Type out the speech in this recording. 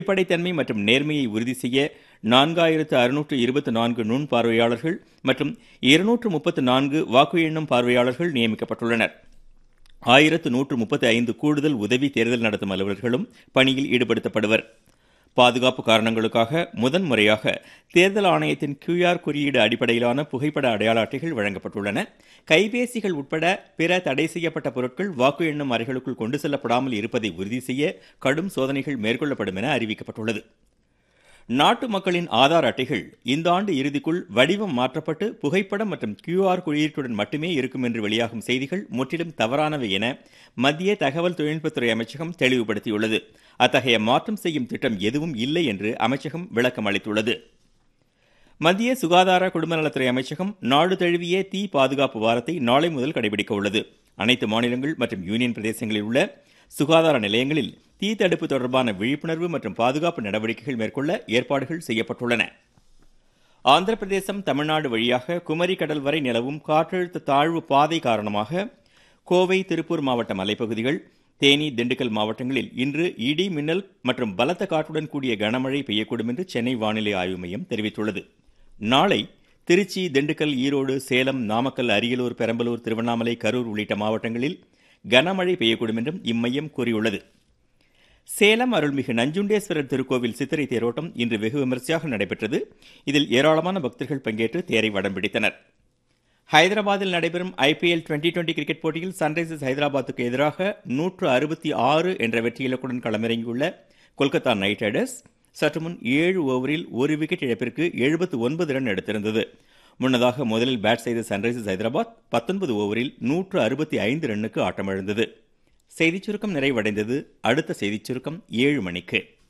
வெளிப்படைத்தன்மை மற்றும் நேர்மையை உறுதி செய்ய நான்காயிரத்து அறுநூற்று இருபத்தி நான்கு நுண் பார்வையாளர்கள் மற்றும் இருநூற்று முப்பத்து நான்கு வாக்கு எண்ணும் பார்வையாளர்கள் நியமிக்கப்பட்டுள்ளனர் ஆயிரத்து நூற்று முப்பத்தி ஐந்து கூடுதல் உதவி தேர்தல் நடத்தும் அலுவலர்களும் பணியில் ஈடுபடுத்தப்படுவர் பாதுகாப்பு காரணங்களுக்காக முதன்முறையாக தேர்தல் ஆணையத்தின் கியூஆர் குறியீடு அடிப்படையிலான புகைப்பட அடையாள அட்டைகள் வழங்கப்பட்டுள்ளன கைபேசிகள் உட்பட பிற தடை செய்யப்பட்ட பொருட்கள் வாக்கு எண்ணும் அறைகளுக்குள் கொண்டு செல்லப்படாமல் இருப்பதை உறுதி செய்ய கடும் சோதனைகள் மேற்கொள்ளப்படும் என அறிவிக்கப்பட்டுள்ளது நாட்டு மக்களின் ஆதார் அட்டைகள் இந்த ஆண்டு இறுதிக்குள் வடிவம் மாற்றப்பட்டு புகைப்படம் மற்றும் கியூஆர் குறியீட்டுடன் மட்டுமே இருக்கும் என்று வெளியாகும் செய்திகள் முற்றிலும் தவறானவை என மத்திய தகவல் தொழில்நுட்பத்துறை அமைச்சகம் தெளிவுபடுத்தியுள்ளது அத்தகைய மாற்றம் செய்யும் திட்டம் எதுவும் இல்லை என்று அமைச்சகம் விளக்கம் அளித்துள்ளது மத்திய சுகாதார குடும்பநலத்துறை அமைச்சகம் நாடு தழுவிய தீ பாதுகாப்பு வாரத்தை நாளை முதல் கடைபிடிக்க உள்ளது அனைத்து மாநிலங்கள் மற்றும் யூனியன் பிரதேசங்களில் உள்ள சுகாதார நிலையங்களில் தீ தடுப்பு தொடர்பான விழிப்புணர்வு மற்றும் பாதுகாப்பு நடவடிக்கைகள் மேற்கொள்ள ஏற்பாடுகள் செய்யப்பட்டுள்ளன ஆந்திர பிரதேசம் தமிழ்நாடு வழியாக குமரி கடல் வரை நிலவும் காற்றழுத்த தாழ்வு பாதை காரணமாக கோவை திருப்பூர் மாவட்ட மலைப்பகுதிகள் தேனி திண்டுக்கல் மாவட்டங்களில் இன்று இடி மின்னல் மற்றும் பலத்த காற்றுடன் கூடிய கனமழை பெய்யக்கூடும் என்று சென்னை வானிலை ஆய்வு மையம் தெரிவித்துள்ளது நாளை திருச்சி திண்டுக்கல் ஈரோடு சேலம் நாமக்கல் அரியலூர் பெரம்பலூர் திருவண்ணாமலை கரூர் உள்ளிட்ட மாவட்டங்களில் கனமழை பெய்யக்கூடும் என்றும் இம்மையம் கூறியுள்ளது சேலம் அருள்மிகு நஞ்சுண்டேஸ்வரர் திருக்கோவில் சித்திரை தேரோட்டம் இன்று வெகு விமரிசையாக நடைபெற்றது இதில் ஏராளமான பக்தர்கள் பங்கேற்று தேரை வடம் பிடித்தனர் ஹைதராபாத்தில் நடைபெறும் ஐபிஎல் டுவெண்டி டுவெண்டி கிரிக்கெட் போட்டியில் சன்ரைசர்ஸ் ஹைதராபாத்துக்கு எதிராக நூற்று அறுபத்தி ஆறு என்ற வெற்றி இலக்குடன் களமிறங்கியுள்ள கொல்கத்தா நைட் ரைடர்ஸ் சற்றுமுன் ஏழு ஓவரில் ஒரு விக்கெட் இழப்பிற்கு எழுபத்து ஒன்பது ரன் எடுத்திருந்தது முன்னதாக முதலில் பேட் செய்த சன்ரைசர்ஸ் ஹைதராபாத் பத்தொன்பது ஓவரில் நூற்று அறுபத்தி ஐந்து ரன்னுக்கு ஆட்டமிழந்தது செய்திச் சுருக்கம் நிறைவடைந்தது அடுத்த செய்திச் சுருக்கம் ஏழு மணிக்கு